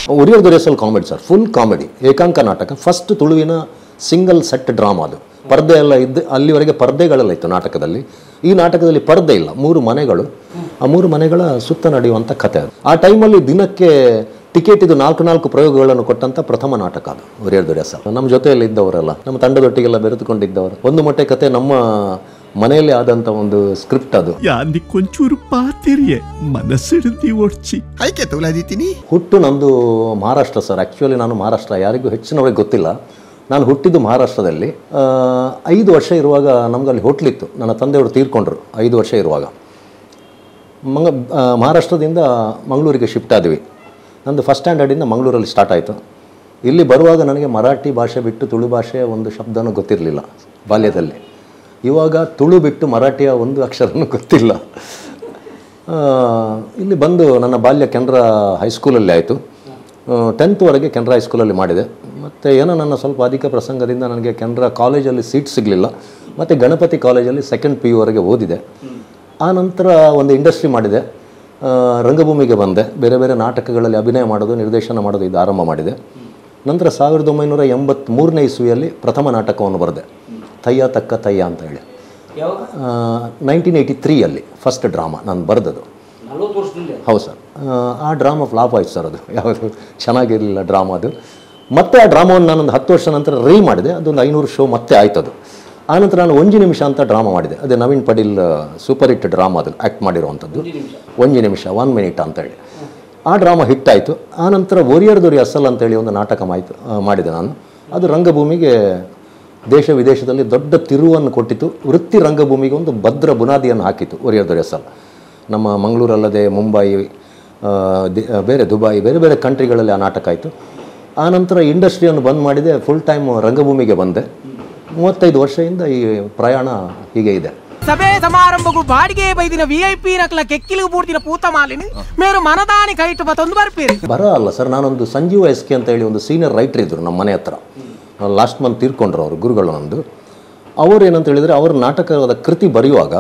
ಒರಿಯರ್ ದೊರೆಸಲ್ comedy sir full comedy ಏಕಾಂಕ ನಾಟಕ ಫಸ್ಟ್ ತುಳುವಿನ ಸಿಂಗಲ್ ಸೆಟ್ ಡ್ರಾಮಾ ಅದು ಪರ್ದೆ ಎಲ್ಲ ಇದ್ದು ಅಲ್ಲಿವರೆಗೆ ಪರ್ದೆಗಳೆಲ್ಲ ಇತ್ತು ನಾಟಕದಲ್ಲಿ ಈ ನಾಟಕದಲ್ಲಿ ಪರ್ದೆ ಇಲ್ಲ ಮೂರು ಮನೆಗಳು ಆ ಮೂರು ಮನೆಗಳ ಸುತ್ತ ನಡೆಯುವಂಥ ಕಥೆ ಅದು ಆ ಟೈಮಲ್ಲಿ ದಿನಕ್ಕೆ ಟಿಕೆಟ್ ಇದು ನಾಲ್ಕು ನಾಲ್ಕು ಪ್ರಯೋಗಗಳನ್ನು ಕೊಟ್ಟಂತ ಪ್ರಥಮ ನಾಟಕ ಅದು ಒರಿಯರ್ ದೊರೆಸಲ್ ನಮ್ಮ ಜೊತೆಯಲ್ಲಿ ಇದ್ದವರೆಲ್ಲ ನಮ್ಮ ತಂಡದೊಟ್ಟಿಗೆಲ್ಲ ಬೆರೆತುಕೊಂಡಿದ್ದವರು ಒಂದು ಮೊಟ್ಟೆ ಕತೆ ನಮ್ಮ ಮನೆಯಲ್ಲಿ ಆದಂಥ ಒಂದು ಸ್ಕ್ರಿಪ್ಟ್ ಅದು ಯಾಂದಿ ಕೊಂಚೂರು ಪಾತೆರಿಯೆ ಮನಸ್ಸಿಡ್ದಿ ಒಡ್ಚಿ ಐಕೆ ತೋಲಾದಿತ್ತೀನಿ ಹುಟ್ಟು ನಂದು ಮಹಾರಾಷ್ಟ್ರ ಸರ್ ಆ್ಯಕ್ಚುಲಿ ನಾನು ಮಹಾರಾಷ್ಟ್ರ ಯಾರಿಗೂ ಹೆಚ್ಚಿನವರಿಗೆ ಗೊತ್ತಿಲ್ಲ ನಾನು ಹುಟ್ಟಿದ್ದು ಮಹಾರಾಷ್ಟ್ರದಲ್ಲಿ ಆ, ಐದು ವರ್ಷ ಇರುವಾಗ ನಮ್ಗೆ ಅಲ್ಲಿ ಹೋಟ್ಲಿತ್ತು ನನ್ನ ತಂದೆಯವರು ತೀರ್ಕೊಂಡ್ರು ಐದು ವರ್ಷ ಇರುವಾಗ ಮಂಗ ಆ, ಮಹಾರಾಷ್ಟ್ರದಿಂದ ಮಂಗಳೂರಿಗೆ ಶಿಫ್ಟ್ ಆದ್ವಿ ನಂದು ಫಸ್ಟ್ ಸ್ಟ್ಯಾಂಡರ್ಡಿಂದ ಮಂಗಳೂರಲ್ಲಿ ಸ್ಟಾರ್ಟ್ ಆಯಿತು ಇಲ್ಲಿ ಬರುವಾಗ ನನಗೆ ಮರಾಠಿ ಭಾಷೆ ಬಿಟ್ಟು ತುಳು ಭಾಷೆಯ ಒಂದು ಶಬ್ದನೂ ಗೊತ್ತಿರಲಿಲ್ಲ ಬಾಲ್ಯದಲ್ಲಿ ಇವಾಗ ತುಳು ಬಿಟ್ಟು ಮರಾಠಿಯ ಒಂದು ಅಕ್ಷರನೂ ಗೊತ್ತಿಲ್ಲ ಆ, ಇಲ್ಲಿ ಬಂದು ನನ್ನ ಬಾಲ್ಯ ಕೆನರಾ ಹೈಸ್ಕೂಲಲ್ಲಿ ಆಯಿತು ಟೆಂತ್ವರೆಗೆ ಕೆನರಾ ಹೈಸ್ಕೂಲಲ್ಲಿ ಮಾಡಿದೆ ಮತ್ತು ಏನೋ ನನ್ನ ಸ್ವಲ್ಪ ಅಧಿಕ ಪ್ರಸಂಗದಿಂದ ನನಗೆ ಕೆನರಾ ಕಾಲೇಜಲ್ಲಿ ಸೀಟ್ ಸಿಗಲಿಲ್ಲ ಮತ್ತು ಗಣಪತಿ ಕಾಲೇಜಲ್ಲಿ ಸೆಕೆಂಡ್ ಪಿ ಯುವರೆಗೆ ಓದಿದೆ ಆ ನಂತರ ಒಂದು ಇಂಡಸ್ಟ್ರಿ ಮಾಡಿದೆ ಆ, ರಂಗಭೂಮಿಗೆ ಬಂದೆ ಬೇರೆ ಬೇರೆ ನಾಟಕಗಳಲ್ಲಿ ಅಭಿನಯ ಮಾಡೋದು ನಿರ್ದೇಶನ ಮಾಡೋದು ಇದು ಆರಂಭ ಮಾಡಿದೆ ನಂತರ ಸಾವಿರದ ಒಂಬೈನೂರ ಎಂಬತ್ತ್ಮೂರನೇ ಇಸ್ವಿಯಲ್ಲಿ ಪ್ರಥಮ ನಾಟಕವನ್ನು ಬರೆದೆ ತಯ್ಯ ತಕ್ಕ ತಯ್ಯ ಅಂತ ಹೇಳಿ ನೈನ್ಟೀನ್ ಏಯ್ಟಿ ತ್ರೀಯಲ್ಲಿ ಫಸ್ಟ್ ಡ್ರಾಮಾ ನಾನು ಬರೆದದು ನಲ್ವತ್ತು ವರ್ಷದಿಂದ ಹೌದು ಸರ್ ಆ ಡ್ರಾಮಾ ಫ್ಲಾಪ್ ಆಯ್ತು ಸರ್ ಅದು ಯಾವುದು ಚೆನ್ನಾಗಿರಲಿಲ್ಲ ಡ್ರಾಮಾ ಅದು ಮತ್ತೆ ಆ ಡ್ರಾಮಾವನ್ನು ನಾನೊಂದು ಹತ್ತು ವರ್ಷ ನಂತರ ರೀ ಮಾಡಿದೆ ಅದೊಂದು ಐನೂರು ಶೋ ಮತ್ತೆ ಆಯ್ತು ಅದು ಆನಂತರ ನಾನು ಒಂಜಿ ನಿಮಿಷ ಅಂತ ಡ್ರಾಮಾ ಮಾಡಿದೆ ಅದೇ Naveen Padil super hit drama ಅದು ಆ್ಯಕ್ಟ್ ಮಾಡಿರುವಂಥದ್ದು ಒಂಜಿ ನಿಮಿಷ ಒನ್ ಮಿನಿಟ್ ಅಂತೇಳಿ ಆ ಡ್ರಾಮಾ ಹಿಟ್ ಆಯಿತು ಆನಂತರ ಒರಿಯರ್ ದೊರಿ ಅಸಲ್ ಅಂತೇಳಿ ಒಂದು ನಾಟಕ ಮಾಯಿತು ಆ, ಮಾಡಿದೆ ನಾನು ಅದು ರಂಗಭೂಮಿಗೆ ದೇಶ ವಿದೇಶದಲ್ಲಿ ದೊಡ್ಡ ತಿರುವನ್ನು ಕೊಟ್ಟಿತು ವೃತ್ತಿ ರಂಗಭೂಮಿಗೆ ಒಂದು ಭದ್ರ ಬುನಾದಿಯನ್ನು ಹಾಕಿತು ಒರಿಯರ್ ದೊರೆ ಅಸಲ್ ನಮ್ಮ ಮಂಗಳೂರಲ್ಲದೆ ಮುಂಬೈ ಆ, ದಿ- ಆ, ಬೇರೆ ದುಬೈ ಬೇರೆ ಬೇರೆ ಕಂಟ್ರಿಗಳಲ್ಲಿ ಆ ನಾಟಕ ಆಯಿತು ಆನಂತರ ಇಂಡಸ್ಟ್ರಿಯನ್ನು ಬಂದ್ ಮಾಡಿದೆ ಫುಲ್ ಟೈಮ್ ರಂಗಭೂಮಿಗೆ ಬಂದೆ ಮೂವತ್ತೈದು ವರ್ಷದಿಂದ ಈ ಪ್ರಯಾಣ ಹೀಗೆ ಇದೆ ಸಭೆ ಸಮಾರಂಭಗಳು ಬಾಡಿಗೆ ಬೈದಿನ ವಿಐಪಿ ನಕಲ ಕೆಕ್ಕಿಲಿಗೆ ಬೂಡ್ತಿನ ಪೂತ ಮಾಲಿನಿ ಮೇರು ಮನದಾನಿ ಕೈಟು ಮತ್ತೊಂದು ಬರ್ಪೀರಿ ಬರ ಅಲ್ಲ ಸರ್ ನಾನೊಂದು ಸಂಜೀವ ಎಸ್ ಕೆ ಅಂತ ಹೇಳಿ ಒಂದು ಸೀನಿಯರ್ ರೈಟರ್ ಇದ್ದರು ನಮ್ಮ ಮನೆ ಹತ್ರ ಲಾಸ್ಟ್ ಮಂತ್ ತೀರ್ಕೊಂಡ್ರು ಅವರು ಗುರುಗಳು ನಂದು ಅವರು ಏನಂತ ಹೇಳಿದರೆ ಅವ್ರ ನಾಟಕದ ಕೃತಿ ಬರೆಯುವಾಗ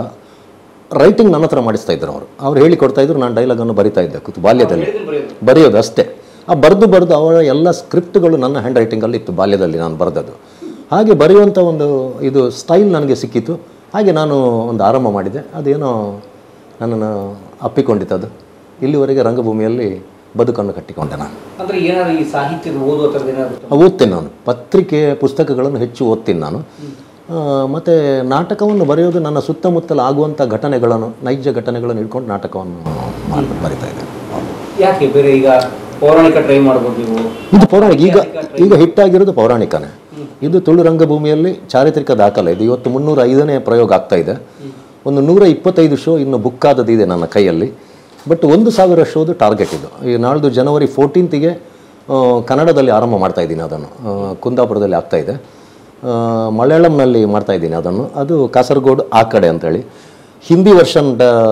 ರೈಟಿಂಗ್ ನನ್ನ ಹತ್ರ ಮಾಡಿಸ್ತಾ ಇದ್ರು ಅವರು ಅವ್ರು ಹೇಳಿ ಕೊಡ್ತಾ ಇದ್ರು ನಾನು ಡೈಲಾಗನ್ನು ಬರಿತಾ ಇದ್ದೆ ಕೂತು ಬಾಲ್ಯದಲ್ಲಿ ಬರೆಯೋದು ಅಷ್ಟೇ ಆ ಬರೆದು ಬರೆದು ಅವರ ಎಲ್ಲ ಸ್ಕ್ರಿಪ್ಟ್ಗಳು ನನ್ನ ಹ್ಯಾಂಡ್ ರೈಟಿಂಗಲ್ಲಿ ಇತ್ತು ಬಾಲ್ಯದಲ್ಲಿ ನಾನು ಬರೆದದ್ದು ಹಾಗೆ ಬರೆಯುವಂಥ ಒಂದು ಇದು ಸ್ಟೈಲ್ ನನಗೆ ಸಿಕ್ಕಿತು ಹಾಗೆ ನಾನು ಒಂದು ಆರಂಭ ಮಾಡಿದೆ ಅದೇನೋ ನನ್ನನ್ನು ಅಪ್ಪಿಕೊಂಡಿತ್ತು ಅದು ಇಲ್ಲಿವರೆಗೆ ರಂಗಭೂಮಿಯಲ್ಲಿ ಬದುಕನ್ನು ಕಟ್ಟಿಕೊಂಡೆ ನಾನು ಅಂದ್ರೆ ಏನಾದ್ರು ಈ ಸಾಹಿತ್ಯದ ಓದುವ ಥರದ್ದು ಏನಾದ್ರು ಓದ್ತೀನಿ ನಾನು ಪತ್ರಿಕೆ ಪುಸ್ತಕಗಳನ್ನು ಹೆಚ್ಚು ಓದ್ತೀನಿ ನಾನು ಆ, ಮತ್ತೆ ನಾಟಕವನ್ನು ಬರೆಯೋದು ನನ್ನ ಸುತ್ತಮುತ್ತಲು ಆಗುವಂಥ ಘಟನೆಗಳನ್ನು ನೈಜ ಘಟನೆಗಳನ್ನು ಇಟ್ಕೊಂಡು ನಾಟಕವನ್ನು ಮಾಡಿ ಬರಿತಾ ಇದ್ದೇನೆ ಯಾಕೆ ಬೇರೆ ಈಗ ಪೌರಾಣಿಕ ಟ್ರೈ ಮಾಡ್ಬೋದು ನೀವು ಇದು ಪೌರಾಣಿಕ ಈಗ ಈಗ ಹಿಟ್ಟಾಗಿರೋದು ಪೌರಾಣಿಕನೇ ಇದು ತುಳು ರಂಗಭೂಮಿಯಲ್ಲಿ ಚಾರಿತ್ರಿಕ ದಾಖಲೆ ಇದು ಇವತ್ತು ಮುನ್ನೂರ ಐದನೇ ಪ್ರಯೋಗ ಆಗ್ತಾ ಇದೆ ಒಂದು ನೂರ ಇಪ್ಪತ್ತೈದು ಶೋ ಇನ್ನು ಬುಕ್ ಆದದಿದೆ ನನ್ನ ಕೈಯಲ್ಲಿ ಬಟ್ ಒಂದು ಸಾವಿರ ಶೋದು ಟಾರ್ಗೆಟ್ ಇದು ಈ ನಾಳ್ದು ಜನವರಿ ಫೋರ್ಟೀನ್ತಿಗೆ ಕನ್ನಡದಲ್ಲಿ ಆರಂಭ ಮಾಡ್ತಾ ಇದ್ದೀನಿ ಅದನ್ನು ಆ, ಕುಂದಾಪುರದಲ್ಲಿ ಆಗ್ತಾ ಇದೆ ಆ, ಮಲಯಾಳಂನಲ್ಲಿ ಮಾಡ್ತಾ ಇದ್ದೀನಿ ಅದನ್ನು ಅದು ಕಾಸರಗೋಡು ಆ ಕಡೆ ಅಂತೇಳಿ ಹಿಂದಿ ವರ್ಷನ್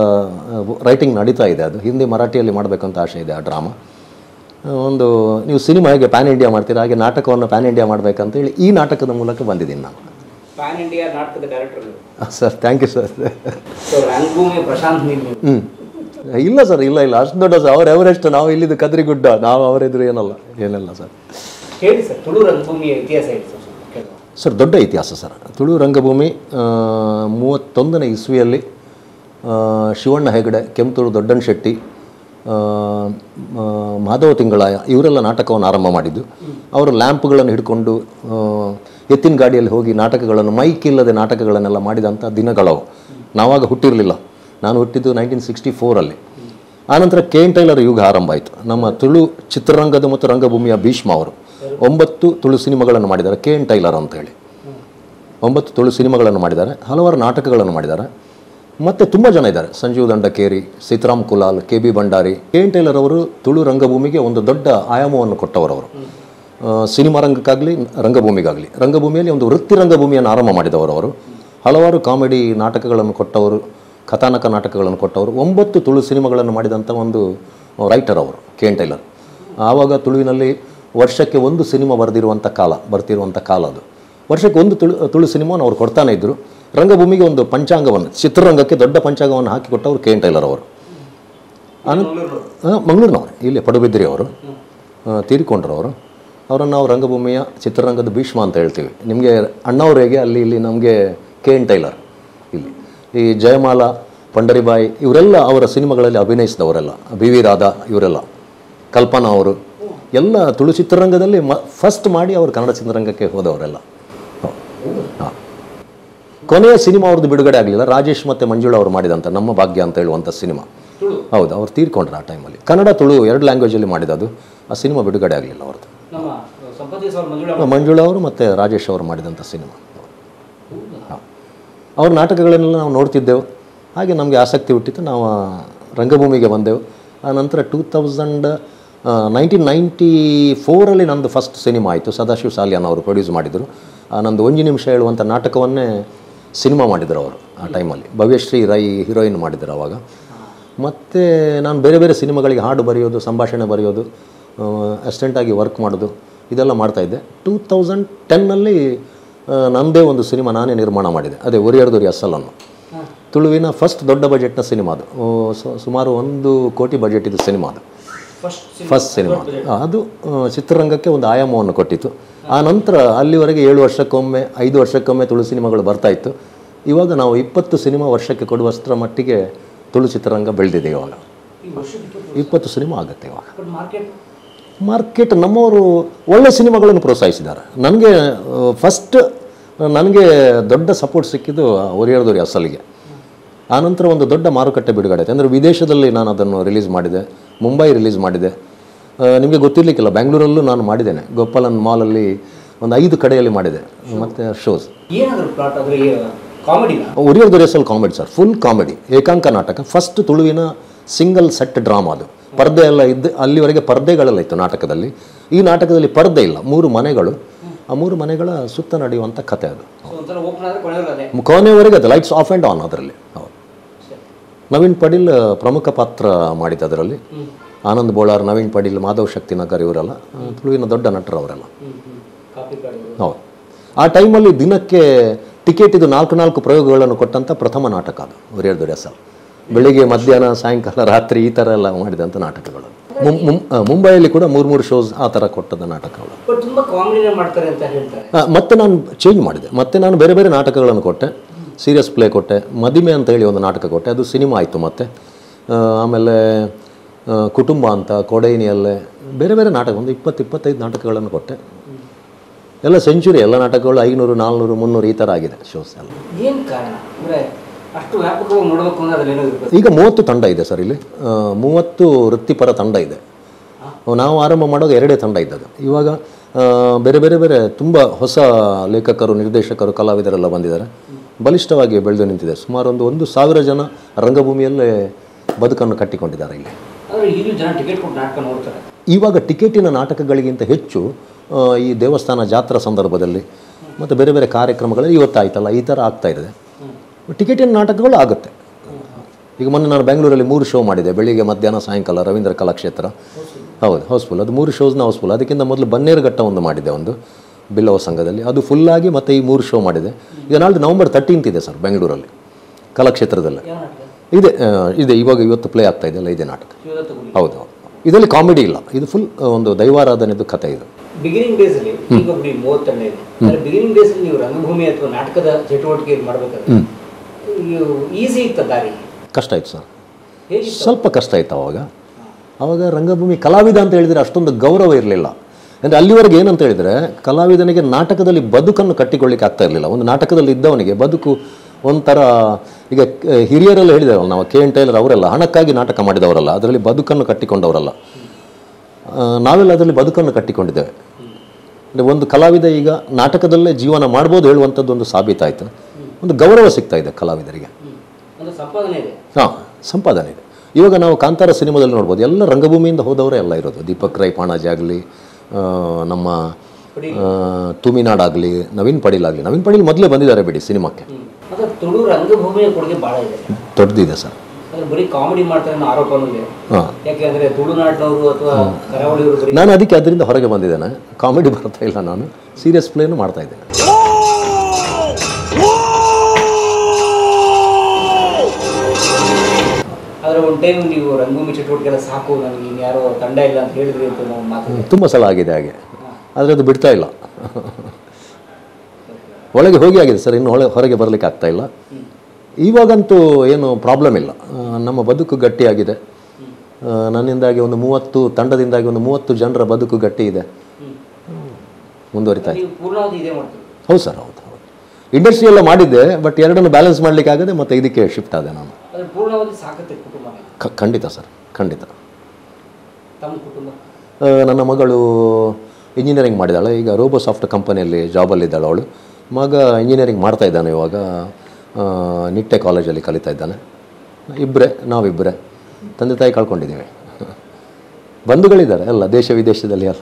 ರೈಟಿಂಗ್ ನಡೀತಾ ಇದೆ ಅದು ಹಿಂದಿ ಮರಾಠಿಯಲ್ಲಿ ಮಾಡಬೇಕಂತ ಆಸೆ ಇದೆ ಆ ಡ್ರಾಮಾ ಒಂದು ನೀವು ಸಿನಿಮಾ ಹೇಗೆ ಪ್ಯಾನ್ ಇಂಡಿಯಾ ಮಾಡ್ತೀರಾ ಹಾಗೆ ನಾಟಕವನ್ನು ಪ್ಯಾನ್ ಇಂಡಿಯಾ ಮಾಡಬೇಕಂತೇಳಿ ಈ ನಾಟಕದ ಮೂಲಕ ಬಂದಿದ್ದೀನಿ ನಾನು ಪ್ಯಾನ್ ಇಂಡಿಯಾ ನಾಟಕದ director sir thank you sir so ರಂಗಭೂಮಿ ಪ್ರಶಾಂತ್ ನೀಲ್ ನೀವು ಹ್ಞೂ ಇಲ್ಲ ಸರ್ ಇಲ್ಲ ಇಲ್ಲ ಅಷ್ಟು ದೊಡ್ಡ ಸರ್ ಅವ್ರು ಎವರೆಸ್ಟ್ ನಾವು ಇಲ್ಲಿದ್ದು ಕದ್ರಿಗುಡ್ಡ ನಾವು ಅವರೆದುರು ಏನಲ್ಲ ಏನಿಲ್ಲ ಸರ್ ಹೇಳಿ ಸರ್ ತುಳು ರಂಗಭೂಮಿಯ ಇತಿಹಾಸ ಹೇಳಿ ಸರ್ ಸ್ವಲ್ಪ ಕೇಳುವ. ಸರ್ ದೊಡ್ಡ ಇತಿಹಾಸ ಸರ್ ತುಳು ರಂಗಭೂಮಿ ಆ, ಮೂವತ್ತೊಂದನೇ ಇಸ್ವಿಯಲ್ಲಿ ಆ, ಶಿವಣ್ಣ ಹೆಗಡೆ ಕೆಂಪತೂರು ದೊಡ್ಡಣ್ಣ ಶೆಟ್ಟಿ ಆ, ಮ- ಮಾಧವ ತಿಂಗಳಾಯ ಇವರೆಲ್ಲ ನಾಟಕವನ್ನು ಆರಂಭ ಮಾಡಿದ್ದು ಅವರು ಲ್ಯಾಂಪ್ಗಳನ್ನು ಹಿಡ್ಕೊಂಡು ಆ, ಎತ್ತಿನ ಗಾಡಿಯಲ್ಲಿ ಹೋಗಿ ನಾಟಕಗಳನ್ನು ಮೈಕ್ ಇಲ್ಲದೆ ನಾಟಕಗಳನ್ನೆಲ್ಲ ಮಾಡಿದಂಥ ದಿನಗಳವು ನಾವಾಗ ಹುಟ್ಟಿರಲಿಲ್ಲ ನಾನು ಹುಟ್ಟಿದ್ದು ನೈನ್ಟೀನ್ ಸಿಕ್ಸ್ಟಿ ಫೋರಲ್ಲಿ ಆನಂತರ ಕೆ ಎನ್ ಟೈಲರ್ ಯುಗ ಆರಂಭ ಆಯಿತು ನಮ್ಮ ತುಳು ಚಿತ್ರರಂಗದ ಮತ್ತು ರಂಗಭೂಮಿಯ ಭೀಷ್ಮ ಅವರು ಒಂಬತ್ತು ತುಳು ಸಿನಿಮಾಗಳನ್ನು ಮಾಡಿದ್ದಾರೆ ಕೆ ಎನ್ ಟೈಲರ್ ಅಂತ ಹೇಳಿ ಒಂಬತ್ತು ತುಳು ಸಿನಿಮಾಗಳನ್ನು ಮಾಡಿದ್ದಾರೆ ಹಲವಾರು ನಾಟಕಗಳನ್ನು ಮಾಡಿದ್ದಾರೆ ಮತ್ತು ತುಂಬ ಜನ ಇದ್ದಾರೆ Sanjeev Dandakeri Sitaram Kulal K B Bhandari K N Tailor ಅವರು ತುಳು ರಂಗಭೂಮಿಗೆ ಒಂದು ದೊಡ್ಡ ಆಯಾಮವನ್ನು ಕೊಟ್ಟವರು ಅವರು ಆ, ಸಿನಿಮಾ ರಂಗಕ್ಕಾಗಲಿ ರಂಗಭೂಮಿಗಾಗಲಿ ರಂಗಭೂಮಿಯಲ್ಲಿ ಒಂದು ವೃತ್ತಿ ರಂಗಭೂಮಿಯನ್ನು ಆರಂಭ ಮಾಡಿದವರು ಅವರು ಹಲವಾರು ಕಾಮಿಡಿ ನಾಟಕಗಳನ್ನು ಕೊಟ್ಟವರು ಕಥಾನಕ ನಾಟಕಗಳನ್ನು ಕೊಟ್ಟವರು ಒಂಬತ್ತು ತುಳು ಸಿನಿಮಾಗಳನ್ನು ಮಾಡಿದಂಥ ಒಂದು ರೈಟರ್ ಅವರು ಕೆ ಎನ್ ಟೈಲರ್ ಆವಾಗ ತುಳುವಿನಲ್ಲಿ ವರ್ಷಕ್ಕೆ ಒಂದು ಸಿನಿಮಾ ಬರೆದಿರುವಂಥ ಕಾಲ ಬರ್ತಿರುವಂಥ ಕಾಲ ಅದು ವರ್ಷಕ್ಕೆ ಒಂದು ತುಳು ತುಳು ಸಿನಿಮಾವನ್ನು ಅವ್ರು ಕೊಡ್ತಾನೆ ಇದ್ದರು ರಂಗಭೂಮಿಗೆ ಒಂದು ಪಂಚಾಂಗವನ್ನು ಚಿತ್ರರಂಗಕ್ಕೆ ದೊಡ್ಡ ಪಂಚಾಂಗವನ್ನು ಹಾಕಿಕೊಟ್ಟವರು ಕೆ ಎನ್ ಟೈಲರ್ ಅವರು ಆನಂದ್ ಮಂಗಳೂರಿನವರು ಇಲ್ಲಿ ಪಡುಬಿದ್ರಿ ಅವರು ಆ, ತೀರಿಕೊಂಡ್ರು ಅವರು ಅವರನ್ನು ನಾವು ರಂಗಭೂಮಿಯ ಚಿತ್ರರಂಗದ ಭೀಷ್ಮ ಅಂತ ಹೇಳ್ತೀವಿ ನಿಮಗೆ ಅಣ್ಣವ್ರು ಹೇಗೆ ಅಲ್ಲಿ ಇಲ್ಲಿ ನಮಗೆ ಕೆ ಎನ್ ಟೈಲರ್ ಇಲ್ಲಿ ಈ ಜಯಮಾಲ ಪಂಡರಿಬಾಯಿ ಇವರೆಲ್ಲ ಅವರ ಸಿನಿಮಾಗಳಲ್ಲಿ ಅಭಿನಯಿಸಿದವರೆಲ್ಲ ಬಿ ವಿ ರಾಧಾ ಇವರೆಲ್ಲ ಕಲ್ಪನಾ ಅವರು ಎಲ್ಲ ತುಳು ಚಿತ್ರರಂಗದಲ್ಲಿ ಮ ಫಸ್ಟ್ ಮಾಡಿ ಅವರು ಕನ್ನಡ ಚಿತ್ರರಂಗಕ್ಕೆ ಹೋದವರೆಲ್ಲ ಹಾಂ ಕೊನೆಯ ಸಿನಿಮಾ ಅವ್ರದ್ದು ಬಿಡುಗಡೆ ಆಗಲಿಲ್ಲ ರಾಜೇಶ್ ಮತ್ತು ಮಂಜುಳಾ ಅವರು ಮಾಡಿದಂಥ ನಮ್ಮ ಭಾಗ್ಯ ಅಂತ ಹೇಳುವಂಥ ಸಿನಿಮಾ ಹೌದು ಅವ್ರು ತೀರ್ಕೊಂಡ್ರು ಆ ಟೈಮಲ್ಲಿ ಕನ್ನಡ ತುಳು ಎರಡು ಲ್ಯಾಂಗ್ವೇಜಲ್ಲಿ ಮಾಡಿದದು ಆ ಸಿನಿಮಾ ಬಿಡುಗಡೆ ಆಗಲಿಲ್ಲ ಅವ್ರದ್ದು ನಮ್ಮ ಸಂಪತ್ತಿ ಸರ್ ಮಂಜುಳಾ ಮಂಜುಳಾ ಅವರು ಮತ್ತು ರಾಜೇಶ್ ಅವರು ಮಾಡಿದಂಥ ಸಿನಿಮಾ ಹಾಂ ಅವ್ರ ನಾಟಕಗಳನ್ನೆಲ್ಲ ನಾವು ನೋಡ್ತಿದ್ದೆವು ಹಾಗೆ ನಮಗೆ ಆಸಕ್ತಿ ಹುಟ್ಟಿತ್ತು ನಾವು ಆ ರಂಗಭೂಮಿಗೆ ಬಂದೆವು ಆ ನಂತರ ಟೂ ತೌಸಂಡ್ ನೈನ್ಟೀನ್ ನೈಂಟಿ ಫೋರಲ್ಲಿ ನಂದು ಫಸ್ಟ್ ಸಿನಿಮಾ ಆಯಿತು ಸದಾಶಿವ ಸಾಲಿಯಾನ್ ಅವರು ಪ್ರೊಡ್ಯೂಸ್ ಮಾಡಿದರು ಆ ನಂದು ಒಂದು ನಿಮಿಷ ಹೇಳುವಂಥ ನಾಟಕವನ್ನೇ ಸಿನಿಮಾ ಮಾಡಿದರು ಅವರು ಆ ಟೈಮಲ್ಲಿ ಭವ್ಯಶ್ರೀ ರೈ ಹೀರೋಯಿನ್ ಮಾಡಿದರು ಅವಾಗ ಮತ್ತು ನಾನು ಬೇರೆ ಬೇರೆ ಸಿನಿಮಾಗಳಿಗೆ ಹಾಡು ಬರೆಯೋದು ಸಂಭಾಷಣೆ ಬರೆಯೋದು ಅಸಿಸ್ಟೆಂಟಾಗಿ ವರ್ಕ್ ಮಾಡೋದು ಇದೆಲ್ಲ ಮಾಡ್ತಾಯಿದ್ದೆ ಟೂ ತೌಸಂಡ್ ಟೆನ್ನಲ್ಲಿ ನನ್ನದೇ ಒಂದು ಸಿನಿಮಾ ನಾನೇ ನಿರ್ಮಾಣ ಮಾಡಿದೆ ಅದೇ ಒರಿಯರ್ದೊರಿ ಅಸಲನ್ನು ತುಳುವಿನ ಫಸ್ಟ್ ದೊಡ್ಡ ಬಜೆಟ್ನ ಸಿನಿಮಾ ಅದು ಓ, ಸು- ಸುಮಾರು ಒಂದು ಕೋಟಿ ಬಜೆಟ್ ಇದು ಸಿನಿಮಾ ಅದು ಫಸ್ಟ್ ಫಸ್ಟ್ ಸಿನಿಮಾ ಅದು ಆ, ಚಿತ್ರರಂಗಕ್ಕೆ ಒಂದು ಆಯಾಮವನ್ನು ಕೊಟ್ಟಿತ್ತು ಆ ನಂತರ ಅಲ್ಲಿವರೆಗೆ ಏಳು ವರ್ಷಕ್ಕೊಮ್ಮೆ ಐದು ವರ್ಷಕ್ಕೊಮ್ಮೆ ತುಳು ಸಿನಿಮಾಗಳು ಬರ್ತಾ ಇತ್ತು ಇವಾಗ ನಾವು ಇಪ್ಪತ್ತು ಸಿನಿಮಾ ವರ್ಷಕ್ಕೆ ಕೊಡುವಷ್ಟರ ಮಟ್ಟಿಗೆ ತುಳು ಚಿತ್ರರಂಗ ಬೆಳೆದಿದೆ ಇವಾಗ ಈ ವರ್ಷಕ್ಕೆ ಇಪ್ಪತ್ತು ಸಿನಿಮಾ ಆಗುತ್ತೆ ಇವಾಗ ಬಟ್ ಮಾರ್ಕೆಟ್ ಮಾರ್ಕೆಟ್ ನಮ್ಮವರು ಒಳ್ಳೆ ಸಿನಿಮಾಗಳನ್ನು ಪ್ರೋತ್ಸಾಹಿಸಿದ್ದಾರೆ ನನಗೆ ಫಸ್ಟ್ ನನಗೆ ದೊಡ್ಡ ಸಪೋರ್ಟ್ ಸಿಕ್ಕಿದ್ದು ಒರಿಯರ್ದೊರಿ ಅಸಲಿಗೆ ಆನಂತರ ಒಂದು ದೊಡ್ಡ ಮಾರುಕಟ್ಟೆ ಬಿಡುಗಡೆ ಆಯಿತು ಅಂದರೆ ವಿದೇಶದಲ್ಲಿ ನಾನು ಅದನ್ನು ರಿಲೀಸ್ ಮಾಡಿದೆ ಮುಂಬೈ ರಿಲೀಸ್ ಮಾಡಿದೆ ಆ, ನಿಮಗೆ ಗೊತ್ತಿರಲಿಕ್ಕಿಲ್ಲ ಬೆಂಗಳೂರಲ್ಲೂ ನಾನು ಮಾಡಿದ್ದೇನೆ ಗೋಪಾಲನ್ ಮಾಲಲ್ಲಿ ಒಂದು ಐದು ಕಡೆಯಲ್ಲಿ ಮಾಡಿದೆ ಮತ್ತು ಶೋಸ್ ಏನಾದ್ರು ಪ್ಲಾಟ್ ಅಂದ್ರೆ ಕಾಮಿಡಿನ ಒರಿಯರ್ ದೊರೆಸಲ್ ಕಾಮಿಡಿ ಸರ್ ಫುಲ್ ಕಾಮಿಡಿ ಏಕಾಂಕ ನಾಟಕ ಫಸ್ಟ್ ತುಳುವಿನ ಸಿಂಗಲ್ ಸೆಟ್ ಡ್ರಾಮಾ ಅದು ಪರ್ದೆ ಎಲ್ಲ ಇದ್ದು ಅಲ್ಲಿವರೆಗೆ ಪರ್ದೆಗಳೆಲ್ಲ ಇತ್ತು ನಾಟಕದಲ್ಲಿ ಈ ನಾಟಕದಲ್ಲಿ ಪರ್ದೆ ಇಲ್ಲ ಮೂರು ಮನೆಗಳು ಆ ಮೂರು ಮನೆಗಳ ಸುತ್ತ ನಡೆಯುವಂಥ ಕತೆ ಅದು ಸೊ ಒಂಥರ ಓಪನ್ ಆದ್ರೆ ಕೊನೆಯವ್ರು ಅದೇ ಕೊನೆಯವರೆಗೆ ಅದು ಲೈಟ್ಸ್ ಆಫ್ ಆ್ಯಂಡ್ ಆನ್ ಅದರಲ್ಲಿ ಹೌದು ನವೀನ್ ಪಡೀಲ್ ಪ್ರಮುಖ ಪಾತ್ರ ಮಾಡಿದ್ದು ಅದರಲ್ಲಿ ಆನಂದ್ ಬೋಳಾರ್ ನವೀನ್ ಪಡೀಲ್ ಮಾಧವ್ ಶಕ್ತಿನಗರ್ ಇವರೆಲ್ಲ ಆ, ತುಳುವಿನ ದೊಡ್ಡ ನಟರು ಅವರೆಲ್ಲ ಹ್ಮ್ ಹ್ಮ್ ಕಾಪಿ ಕಾರ್ಡ್ ಹೌದು ಆ ಟೈಮಲ್ಲಿ ದಿನಕ್ಕೆ ಟಿಕೆಟ್ ಇದು ನಾಲ್ಕು ನಾಲ್ಕು ಪ್ರಯೋಗಗಳನ್ನು ಕೊಟ್ಟಂಥ ಪ್ರಥಮ ನಾಟಕ ಅದು ಒರಿಯರ್ ದೊರೆ ಸರ್ ಬೆಳಿಗ್ಗೆ ಮಧ್ಯಾಹ್ನ ಸಾಯಂಕಾಲ ರಾತ್ರಿ ಈ ಥರ ಎಲ್ಲ ಮಾಡಿದಂಥ ನಾಟಕಗಳು ಮುಂ- ಮುಂ- ಆ, ಮುಂಬೈಯಲ್ಲಿ ಕೂಡ ಮೂರು ಮೂರು ಶೋಸ್ ಆ ಥರ ಕೊಟ್ಟದ ನಾಟಕಗಳು ಬಟ್ ತುಂಬಾ ಕಾಮಿಡಿನ ಮಾಡ್ತಾರೆ ಅಂತ ಹೇಳ್ತಾರೆ ಆ, ಮತ್ತೆ ನಾನು ಚೇಂಜ್ ಮಾಡಿದೆ ಮತ್ತೆ ನಾನು ಬೇರೆ ಬೇರೆ ನಾಟಕಗಳನ್ನು ಕೊಟ್ಟೆ ಸೀರಿಯಸ್ ಪ್ಲೇ ಕೊಟ್ಟೆ ಮದಿಮೆ ಅಂತ ಹೇಳಿ ಒಂದು ನಾಟಕ ಕೊಟ್ಟೆ ಅದು ಸಿನಿಮಾ ಆಯಿತು ಮತ್ತೆ ಆ, ಆಮೇಲೆ ಆ, ಕುಟುಂಬ ಅಂತ ಕೊಡೈನಿಯಲ್ಲೇ ಬೇರೆ ಬೇರೆ ನಾಟಕ ಒಂದು ಇಪ್ಪತ್ತು ಇಪ್ಪತ್ತೈದು ನಾಟಕಗಳನ್ನು ಕೊಟ್ಟೆ ಎಲ್ಲ ಸೆಂಚುರಿ ಎಲ್ಲ ನಾಟಕಗಳು ಐನೂರು ನಾಲ್ನೂರು ಮುನ್ನೂರು ಈ ಥರ ಆಗಿದೆ ಶೋಸ್ ಎಲ್ಲ ಏನ್ ಕಾರಣ ಅಂದ್ರೆ ಅಷ್ಟು ವ್ಯಾಪಕವಾಗಿ ನೋಡ್ಬೇಕು ಅಂದ್ರೆ ಅದ್ರಲ್ಲಿ ಏನೋ ಇರ್ಬೇಕು ಈಗ ಮೂವತ್ತು ತಂಡ ಇದೆ ಸರ್ ಇಲ್ಲಿ ಆ, ಮೂವತ್ತು ವೃತ್ತಿಪರ ತಂಡ ಇದೆ ನಾವು ಆರಂಭ ಮಾಡುವಾಗ ಎರಡೇ ತಂಡ ಇದ್ದದ್ದು ಇವಾಗ ಆ, ಬೇರೆ ಬೇರೆ ಬೇರೆ ತುಂಬ ಹೊಸ ಲೇಖಕರು ನಿರ್ದೇಶಕರು ಕಲಾವಿದರೆಲ್ಲ ಬಂದಿದ್ದಾರೆ ಬಲಿಷ್ಠವಾಗಿ ಬೆಳೆದು ನಿಂತಿದೆ ಸುಮಾರು ಒಂದು ಒಂದು ಸಾವಿರ ಜನ ರಂಗಭೂಮಿಯಲ್ಲೇ ಬದುಕನ್ನು ಕಟ್ಟಿಕೊಂಡಿದ್ದಾರೆ ಇಲ್ಲಿ ಆದ್ರೆ ಈಗಲೂ ಜನ ಟಿಕೆಟ್ ಕೊಟ್ಟು ನಾಟಕ ನೋಡ್ತಾರೆ ಇವಾಗ ಟಿಕೆಟಿನ ನಾಟಕಗಳಿಗಿಂತ ಹೆಚ್ಚು ಆ, ಈ ದೇವಸ್ಥಾನ ಜಾತ್ರಾ ಸಂದರ್ಭದಲ್ಲಿ ಮತ್ತು ಬೇರೆ ಬೇರೆ ಕಾರ್ಯಕ್ರಮಗಳಲ್ಲಿ ಇವತ್ತು ಆಯ್ತಲ್ಲ ಈ ಥರ ಆಗ್ತಾ ಇದೆ ಟಿಕೆಟಿನ ನಾಟಕಗಳು ಆಗುತ್ತೆ ಈಗ ಮೊನ್ನೆ ನಾನು ಬೆಂಗಳೂರಲ್ಲಿ ಮೂರು ಶೋ ಮಾಡಿದೆ ಬೆಳಿಗ್ಗೆ ಮಧ್ಯಾಹ್ನ ಸಾಯಂಕಾಲ ರವೀಂದ್ರ ಕಲಾಕ್ಷೇತ್ರ ಹೌದು ಹೌಸ್ಫುಲ್ ಅದು ಮೂರು ಶೋಸ್ನ ಹೌಸ್ಫುಲ್ ಅದಕ್ಕಿಂತ ಮೊದಲು ಬನ್ನೇರುಘಟ್ಟ ಒಂದು ಮಾಡಿದೆ ಒಂದು ಬಿಲ್ಲವ ಸಂಘದಲ್ಲಿ ಅದು ಫುಲ್ಲಾಗಿ ಮತ್ತು ಈ ಮೂರು ಶೋ ಮಾಡಿದೆ ಈಗ ನಾಳೆ ನವಂಬರ್ ತರ್ಟೀನ್ತ್ ಇದೆ ಸರ್ ಬೆಂಗಳೂರಲ್ಲಿ ಕಲಾಕ್ಷೇತ್ರದಲ್ಲಿ ಯಾವ ನಾಟಕ ಇದೆ ಆ, ಇದೆ ಇವಾಗ ಇವತ್ತು ಪ್ಲೇ ಆಗ್ತಾ ಇದೆಯಲ್ಲ ಇದೇ ನಾಟಕ ಶಿವದತ್ತ ಗುಡಿ ಹೌದು ಹೌದು ಇದರಲ್ಲಿ ಕಾಮಿಡಿ ಇಲ್ಲ ಇದು ಫುಲ್ ಒಂದು ದೈವಾರಾಧನೆದು ಕಥೆ ಇದು ಬಿಗಿನಿಂಗ್ ಡೇಸ್ ಅಲ್ಲಿ ಈಗ ಬಿಡಿ ಮೂವತ್ತೆರಡನೇ ಇದೆ ಅಂದ್ರೆ ಬಿಗಿನಿಂಗ್ ಡೇಸ್ ಅಲ್ಲಿ ನೀವು ರಂಗಭೂಮಿ ಅಥವಾ ನಾಟಕದ ಚಟುವಟಿಕೆ ಮಾಡ್ಬೇಕಾದ್ರೆ ಈಸಿ ಇತ್ತ ದಾರಿ ಕಷ್ಟ ಆಯ್ತು ಸರ್ ಹೇಗೆ ಸ್ವಲ್ಪ ಕಷ್ಟ ಆಯ್ತು ಅವಾಗ ಅವಾಗ ರಂಗಭೂಮಿ ಕಲಾವಿದ ಅಂತ ಹೇಳಿದರೆ ಅಷ್ಟೊಂದು ಗೌರವ ಇರಲಿಲ್ಲ ಅಂದರೆ ಅಲ್ಲಿವರೆಗೆ ಏನಂತ ಹೇಳಿದರೆ ಕಲಾವಿದನಿಗೆ ನಾಟಕದಲ್ಲಿ ಬದುಕನ್ನು ಕಟ್ಟಿಕೊಳ್ಳಿಕ್ಕೆ ಆಗ್ತಾ ಇರಲಿಲ್ಲ ಒಂದು ನಾಟಕದಲ್ಲಿ ಇದ್ದವನಿಗೆ ಬದುಕು ಒಂಥರ ಈಗ ಕ- ಹಿರಿಯರೆಲ್ಲ ಹೇಳಿದಾರಲ್ಲ ನಾವು ಕೆ ಎನ್ ಟೈಲರ್ ಅವರೆಲ್ಲ ಹಣಕ್ಕಾಗಿ ನಾಟಕ ಮಾಡಿದವರಲ್ಲ ಅದರಲ್ಲಿ ಬದುಕನ್ನು ಕಟ್ಟಿಕೊಂಡವರಲ್ಲ ಆ, ನಾವೆಲ್ಲ ಅದರಲ್ಲಿ ಬದುಕನ್ನು ಕಟ್ಟಿಕೊಂಡಿದ್ದೇವೆ ಅಂದರೆ ಒಂದು ಕಲಾವಿದ ಈಗ ನಾಟಕದಲ್ಲೇ ಜೀವನ ಮಾಡ್ಬೋದು ಹೇಳುವಂಥದ್ದು ಒಂದು ಸಾಬೀತಾಯಿತು ಒಂದು ಗೌರವ ಸಿಗ್ತಾ ಇದೆ ಕಲಾವಿದರಿಗೆ ಒಂದು ಸಂಪಾದನೆ ಇದೆ ಹಾಂ ಸಂಪಾದನೆ ಇದೆ ಇವಾಗ ನಾವು ಕಾಂತಾರ ಸಿನಿಮಾದಲ್ಲಿ ನೋಡ್ಬೋದು ಎಲ್ಲ ರಂಗಭೂಮಿಯಿಂದ ಹೋದವರೇ ಎಲ್ಲ ಇರೋದು ದೀಪಕ್ ರೈ ಪಾಣಾಜಿ ಆಗಲಿ ನಮ್ಮ ಆ, ತುಮಿನಾಡಾಗಲಿ ನವೀನ್ ಪಡೀಲ್ ಆಗಲಿ ನವೀನ್ ಪಡೀಲ್ ಮೊದಲೇ ಬಂದಿದ್ದಾರೆ ಬಿಡಿ ಸಿನಿಮಾಕ್ಕೆ ಮತ್ತೆ ತುಳು ರಂಗಭೂಮಿಯ ಕೊಡುಗೆ ಬಹಳ ಇದೆ ದೊಡ್ಡದಿದೆ ಸರ್ ಅಂದ್ರೆ ಬರೀ ಕಾಮಿಡಿ ಮಾಡ್ತಾರೆ ಅನ್ನೋ ಆರೋಪನೂ ಇದೆ ಹಾಂ ಯಾಕೆಂದ್ರೆ ತುಳುನಾಡಿನವರು ಅಥವಾ ಕರಾವಳಿಯವರು ಬರೀ ನಾನು ಅದಕ್ಕೆ ಅದರಿಂದ ಹೊರಗೆ ಬಂದಿದ್ದೇನೆ ಕಾಮಿಡಿ ಬರ್ತಾ ಇಲ್ಲ ನಾನು ಸೀರಿಯಸ್ ಪ್ಲೇನು ಮಾಡ್ತಾ ಇದ್ದೇನೆ ಆದ್ರೆ ಒಂದು ಟೈಮ್ ನೀವು ರಂಗಭೂಮಿ ಚಟುವಟಿಕೆ ಎಲ್ಲ ಸಾಕು ನನಗೆ ಇನ್ಯಾರೋ ತಂಡ ಇಲ್ಲ ಅಂತ ಹೇಳಿದ್ರಿ ಅಂತ ನಾವು ಮಾತು ತುಂಬ ಸಲ ಆಗಿದೆ ಹಾಗೆ ಆದರೆ ಅದು ಬಿಡ್ತಾ ಇಲ್ಲ ಒಳಗೆ ಹೋಗಿ ಆಗಿದೆ ಸರ್ ಇನ್ನು ಒಳಗೆ ಹೊರಗೆ ಬರಲಿಕ್ಕೆ ಆಗ್ತಾ ಇಲ್ಲ ಇವಾಗಂತೂ ಏನು ಪ್ರಾಬ್ಲಮ್ ಇಲ್ಲ ಆ, ನಮ್ಮ ಬದುಕು ಗಟ್ಟಿಯಾಗಿದೆ ಆ, ನನ್ನಿಂದಾಗಿ ಒಂದು ಮೂವತ್ತು ತಂಡದಿಂದಾಗಿ ಒಂದು ಮೂವತ್ತು ಜನರ ಬದುಕು ಗಟ್ಟಿ ಇದೆ ಮುಂದುವರಿತಾ ಇದೆ ನೀವು ಪೂರ್ಣಾವಧಿ ಇದೇ ಮಾಡ್ತೀವಿ ಹೌದು ಸರ್ ಹೌದು ಹೌದು ಇಂಡಸ್ಟ್ರಿ ಎಲ್ಲ ಮಾಡಿದ್ದೆ ಬಟ್ ಎರಡನ್ನು ಬ್ಯಾಲೆನ್ಸ್ ಮಾಡಲಿಕ್ಕೆ ಆಗದೆ ಮತ್ತು ಇದಕ್ಕೆ ಶಿಫ್ಟ್ ಆದೆ ನಾನು ಅದ್ರ ಪೂರ್ಣಾವಧಿ ಸಾಕತ್ತೆ ಕುಟುಂಬ ಖ- ಖಂಡಿತ ಸರ್ ಖಂಡಿತ ತಮ್ಮ ಕುಟುಂಬ ಆ, ನನ್ನ ಮಗಳು ಇಂಜಿನಿಯರಿಂಗ್ ಮಾಡಿದಾಳೆ ಈಗ ರೋಬೋಸಾಫ್ಟ್ ಕಂಪನಿಯಲ್ಲಿ ಜಾಬಲ್ಲಿದ್ದಾಳೆ ಅವಳು ಮಗ ಇಂಜಿನಿಯರಿಂಗ್ ಮಾಡ್ತಾ ಇದ್ದಾನೆ ಇವಾಗ ಆ, ನಿಟ್ಟೆ ಕಾಲೇಜಲ್ಲಿ ಕಲಿತಾ ಇದ್ದಾನೆ ಇಬ್ಬರೇ ನಾವಿಬ್ಬರೇ ತಂದೆ ತಾಯಿ ಕಳ್ಕೊಂಡಿದ್ದೀವಿ ಬಂಧುಗಳಿದ್ದಾರೆ ಎಲ್ಲ ದೇಶ ವಿದೇಶದಲ್ಲಿ ಎಲ್ಲ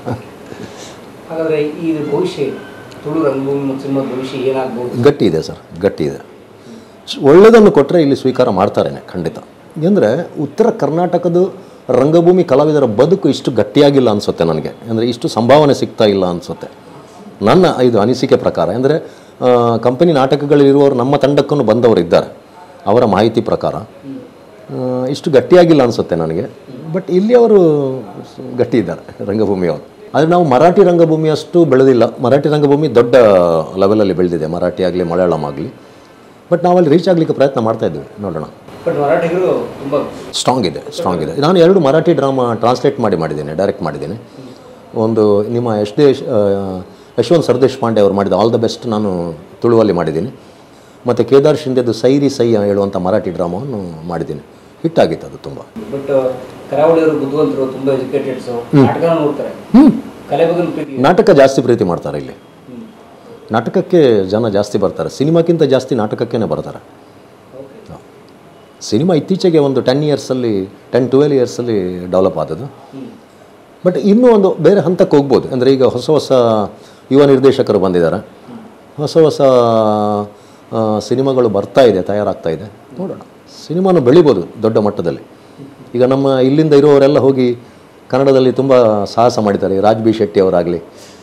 ಹಾಗಾದ್ರೆ ಈ ಭವಿಷ್ಯ ಏನು? ತುಳು ರಂಗಭೂಮಿ ಮತ್ತು ಸಿನಿಮಾದ ಭವಿಷ್ಯ ಏನಾಗ್ಬೋದು ಗಟ್ಟಿ ಇದೆ ಸರ್ ಗಟ್ಟಿ ಇದೆ ಸ್- ಒಳ್ಳೆಯದನ್ನು ಕೊಟ್ಟರೆ ಇಲ್ಲಿ ಸ್ವೀಕಾರ ಮಾಡ್ತಾರೇನೆ ಖಂಡಿತ ಅಂದರೆ ಉತ್ತರ ಕರ್ನಾಟಕದ ರಂಗಭೂಮಿ ಕಲಾವಿದರ ಬದುಕು ಇಷ್ಟು ಗಟ್ಟಿಯಾಗಿಲ್ಲ ಅನಿಸುತ್ತೆ ನನಗೆ ಅಂದರೆ ಇಷ್ಟು ಸಂಭಾವನೆ ಸಿಗ್ತಾ ಇಲ್ಲ ಅನಿಸುತ್ತೆ ನನ್ನ ಇದು ಅನಿಸಿಕೆ ಪ್ರಕಾರ ಅಂದರೆ ಕಂಪನಿ ನಾಟಕಗಳಿರುವವರು ನಮ್ಮ ತಂಡಕ್ಕೂ ಬಂದವರು ಇದ್ದಾರೆ ಅವರ ಮಾಹಿತಿ ಪ್ರಕಾರ ಆ, ಇಷ್ಟು ಗಟ್ಟಿಯಾಗಿಲ್ಲ ಅನಿಸುತ್ತೆ ನನಗೆ ಬಟ್ ಇಲ್ಲಿ ಅವರು ಸ್- ಗಟ್ಟಿ ಇದ್ದಾರೆ ರಂಗಭೂಮಿಯವರು ಆದರೆ ನಾವು ಮರಾಠಿ ರಂಗಭೂಮಿಯಷ್ಟು ಬೆಳೆದಿಲ್ಲ ಮರಾಠಿ ರಂಗಭೂಮಿ ದೊಡ್ಡ ಲೆವೆಲಲ್ಲಿ ಬೆಳೆದಿದೆ ಮರಾಠಿ ಆಗಲಿ ಮಲಯಾಳಂ ಆಗಲಿ ಬಟ್ ನಾವಲ್ಲಿ ರೀಚ್ ಆಗಲಿಕ್ಕೆ ಪ್ರಯತ್ನ ಮಾಡ್ತಾ ಇದ್ದೀವಿ ನೋಡೋಣ ಬಟ್ ಮರಾಠಿಗರು ತುಂಬಾ ಸ್ಟ್ರಾಂಗ್ ಇದೆ ಸ್ಟ್ರಾಂಗ್ ಇದೆ ನಾನು ಎರಡು ಮರಾಠಿ ಡ್ರಾಮಾ ಟ್ರಾನ್ಸ್ಲೇಟ್ ಮಾಡಿ ಮಾಡಿದ್ದೇನೆ ಡೈರೆಕ್ಟ್ ಮಾಡಿದ್ದೇನೆ ಒಂದು ನಿಮ್ಮ S D Yashwant Sardeshpande ಅವರು ಮಾಡಿದ ಆಲ್ ದ ಬೆಸ್ಟ್ ನಾನು ತುಳುವಲ್ಲಿ ಮಾಡಿದ್ದೀನಿ ಮತ್ತು ಕೇದಾರ್ ಶಿಂದೆದು ಸೈರಿ ಸೈ ಹೇಳುವಂಥ ಮರಾಠಿ ಡ್ರಾಮಾವನ್ನು ಮಾಡಿದ್ದೀನಿ ಹಿಟ್ ಆಗಿತ್ತು ಅದು ತುಂಬ ಬಟ್ ಕರಾವಳಿಯವರು ಬುದ್ಧಿವಂತರು ತುಂಬಾ ಎಜುಕೇಟೆಡ್ಸ್ ನಾಟಕ ನೋಡ್ತಾರೆ ಕಲೆ ಬಗ್ಗೆ ಪ್ರೀತಿ ನಾಟಕ ಜಾಸ್ತಿ ಪ್ರೀತಿ ಮಾಡ್ತಾರೆ ಇಲ್ಲಿ ನಾಟಕಕ್ಕೆ ಜನ ಜಾಸ್ತಿ ಬರ್ತಾರೆ ಸಿನಿಮಾಕ್ಕಿಂತ ಜಾಸ್ತಿ ನಾಟಕಕ್ಕೇ ಬರ್ತಾರೆ ಹೌದು. ಸಿನಿಮಾ ಇತ್ತೀಚೆಗೆ ಒಂದು ಟೆನ್ ಇಯರ್ಸಲ್ಲಿ ಟೆನ್ ಟ್ವೆಲ್ ಇಯರ್ಸಲ್ಲಿ ಡೆವಲಪ್ ಆದದ್ದು ಬಟ್ ಇನ್ನೂ ಒಂದು ಬೇರೆ ಹಂತಕ್ಕೆ ಹೋಗ್ಬೋದು ಅಂದರೆ ಈಗ ಹೊಸ ಹೊಸ ಯುವ ನಿರ್ದೇಶಕರು ಬಂದಿದ್ದಾರೆ ಹೊಸ ಹೊಸ ಆ, ಸಿನಿಮಾಗಳು ಬರ್ತಾ ಇದೆ ತಯಾರಾಗ್ತಾ ಇದೆ ನೋಡೋಣ ಸಿನಿಮಾನು ಬೆಳಿಬೋದು ದೊಡ್ಡ ಮಟ್ಟದಲ್ಲಿ ಈಗ ನಮ್ಮ ಇಲ್ಲಿಂದ ಇರುವವರೆಲ್ಲ ಹೋಗಿ ಕನ್ನಡದಲ್ಲಿ ತುಂಬ ಸಾಹಸ ಮಾಡಿದ್ದಾರೆ ರಾಜ್ ಬಿ ಶೆಟ್ಟಿ ಅವರಾಗಲಿ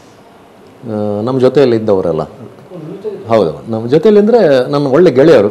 ನಮ್ಮ ಜೊತೆಯಲ್ಲಿ ಇದ್ದವರೆಲ್ಲ ಹೌದು ನಮ್ಮ ಜೊತೆಯಲ್ಲಿ ಅಂದರೆ ನನ್ನ ಒಳ್ಳೆ ಗೆಳೆಯರು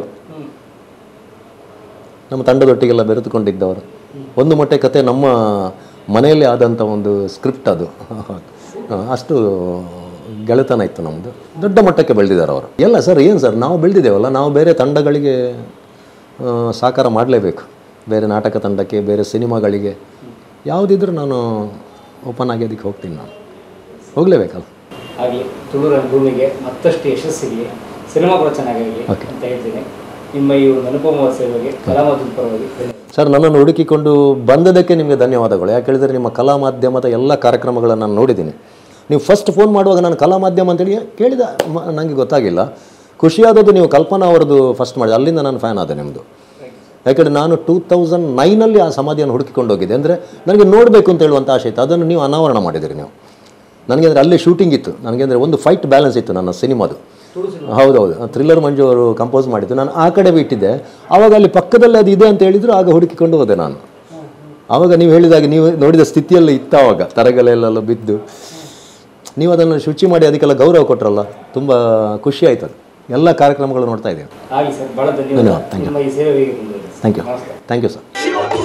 ನಮ್ಮ ತಂಡದೊಟ್ಟಿಗೆಲ್ಲ ಬೆರೆತುಕೊಂಡಿದ್ದವರು ಒಂದು ಮೊಟ್ಟೆ ಕತೆ ನಮ್ಮ ಮನೆಯಲ್ಲಿ ಆದಂಥ ಒಂದು ಸ್ಕ್ರಿಪ್ಟ್ ಅದು ಆ, ಅಷ್ಟು ಗೆಳೆತನ ಇತ್ತು ನಮ್ಮದು ದೊಡ್ಡ ಮಟ್ಟಕ್ಕೆ ಬೆಳೆದಿದ್ದಾರೆ ಅವರು ಎಲ್ಲ ಸರ್ ಏನು ಸರ್ ನಾವು ಬೆಳೆದಿದ್ದೇವಲ್ಲ ನಾವು ಬೇರೆ ತಂಡಗಳಿಗೆ ಆ, ಸಾಕಾರ ಮಾಡಲೇಬೇಕು ಬೇರೆ ನಾಟಕ ತಂಡಕ್ಕೆ ಬೇರೆ ಸಿನಿಮಾಗಳಿಗೆ ಯಾವುದಿದ್ರೂ ನಾನು ಓಪನ್ ಆಗಿ ಅದಕ್ಕೆ ಹೋಗ್ತೀನಿ ನಾನು ಹೋಗಲೇಬೇಕಲ್ಲ ಆಗಲಿ ತುಳು ರಂಗಭೂಮಿಗೆ ಮತ್ತಷ್ಟು ಯಶಸ್ಸಿಗೆ ಸಿನಿಮಾ ಕೂಡ ಚೆನ್ನಾಗಾಗಲಿ Okay. ಅಂತ ಹೇಳ್ತೀನಿ ನಿಮ್ಮ ಈ ಒಂದು ಅನುಪಮ ಸೇವೆಗೆ ಕಲಾಮಾಧ್ಯಮ ಪರವಾಗಿ ಧನ್ಯವಾದ ಸರ್ ನನ್ನನ್ನು ಹುಡುಕಿಕೊಂಡು ಬಂದದಕ್ಕೆ ನಿಮಗೆ ಧನ್ಯವಾದಗಳು ಯಾಕೆ ಹೇಳಿದರೆ ನಿಮ್ಮ ಕಲಾ ಮಾಧ್ಯಮದ ಎಲ್ಲ ಕಾರ್ಯಕ್ರಮಗಳನ್ನು ನಾನು ನೋಡಿದ್ದೀನಿ ನೀವು ಫಸ್ಟ್ ಫೋನ್ ಮಾಡುವಾಗ ನಾನು ಕಲಾ ಮಾಧ್ಯಮ ಅಂತೇಳಿ ಕೇಳಿದ ಮ- ನನಗೆ ಗೊತ್ತಾಗಿಲ್ಲ ಖುಷಿಯಾದದ್ದು ನೀವು ಕಲ್ಪನಾ ಅವರದ್ದು ಫಸ್ಟ್ ಮಾಡಿದೆ ಅಲ್ಲಿಂದ ನಾನು ಫ್ಯಾನ್ ಆದೆ ನಿಮ್ಮದು ಯಾಕಂದರೆ ನಾನು ಟೂ ತೌಸಂಡ್ ನೈನಲ್ಲಿ ಆ ಸಮಾಧಿಯನ್ನು ಹುಡುಕಿಕೊಂಡು ಹೋಗಿದ್ದೆ ಅಂದರೆ ನನಗೆ ನೋಡಬೇಕು ಅಂತ ಹೇಳುವಂಥ ಆಸೆ ಇತ್ತು ಅದನ್ನು ನೀವು ಅನಾವರಣ ಮಾಡಿದಿರಿ ನೀವು ನನಗೆ ಅಂದರೆ ಅಲ್ಲಿ ಶೂಟಿಂಗ್ ಇತ್ತು ನನಗೆ ಅಂದರೆ ಒಂದು ಫೈಟ್ ಬ್ಯಾಲೆನ್ಸ್ ಇತ್ತು ನನ್ನ ಸಿನಿಮಾದು ಹೌದೌದು ಥ್ರಿಲ್ಲರ್ ಮಂಜು ಅವರು ಕಂಪೋಸ್ ಮಾಡಿದ್ದು ನಾನು ಆ ಕಡೆ ಬಿಟ್ಟಿದ್ದೆ ಆವಾಗ ಅಲ್ಲಿ ಪಕ್ಕದಲ್ಲಿ ಅದು ಇದೆ ಅಂತ ಹೇಳಿದ್ರು ಆಗ ಹುಡುಕಿಕೊಂಡು ಹೋದೆ ನಾನು ಆವಾಗ ನೀವು ಹೇಳಿದಾಗ ನೀವು ನೋಡಿದ ಸ್ಥಿತಿಯಲ್ಲಿ ಇತ್ತು ಆವಾಗ ತರಗಲೆಲ್ಲ ಬಿದ್ದು ನೀವು ಅದನ್ನು ಶುಚಿ ಮಾಡಿ ಅದಕ್ಕೆಲ್ಲ ಗೌರವ ಕೊಟ್ಟರಲ್ಲ ತುಂಬ ಖುಷಿ ಆಯ್ತು ಅದು ಎಲ್ಲ ಕಾರ್ಯಕ್ರಮಗಳು ನೋಡ್ತಾ ಇದ್ದೇವೆ ಆಗಲಿ ಸರ್ ಭಾಳ ಧನ್ಯವಾದ ಧನ್ಯವಾದ, thank you. ನಿಮ್ಮ ಈ ಸೇವೆಗೆ ಮುಂದುವರಿಸಿ. ಥ್ಯಾಂಕ್ ಯು ನಮಸ್ಕಾರ ಥ್ಯಾಂಕ್ ಯು ಸರ್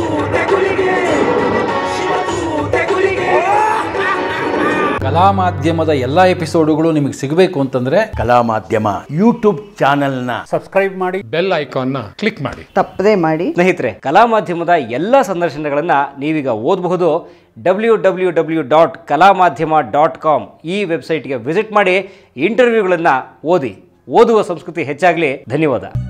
ಕಲಾ ಮಾಧ್ಯಮದ ಎಲ್ಲ ಎಪಿಸೋಡುಗಳು ನಿಮಗೆ ಸಿಗಬೇಕು ಅಂತಂದ್ರೆ ಕಲಾ ಮಾಧ್ಯಮ ಯೂಟ್ಯೂಬ್ ಚಾನೆಲ್ನ ಬೆಲ್ ಐಕಾನ್ನ ಕ್ಲಿಕ್ ಮಾಡಿ ತಪ್ಪದೇ ಮಾಡಿ ಸ್ನೇಹಿತರೆ ಕಲಾ ಮಾಧ್ಯಮದ ಎಲ್ಲ ಸಂದರ್ಶನಗಳನ್ನು ನೀವೀಗ ಓದಬಹುದು ಡಬ್ಲ್ಯೂ ಡಬ್ಲ್ಯೂ ಡಬ್ಲ್ಯೂ ಡಾಟ್ ಕಲಾ ಮಾಧ್ಯಮ ಡಾಟ್ ಕಾಮ್ ಈ ವೆಬ್ಸೈಟ್ಗೆ ವಿಸಿಟ್ ಮಾಡಿ ಇಂಟರ್ವ್ಯೂಗಳನ್ನು ಓದಿ ಓದುವ ಸಂಸ್ಕೃತಿ ಹೆಚ್ಚಾಗಲಿ ಧನ್ಯವಾದ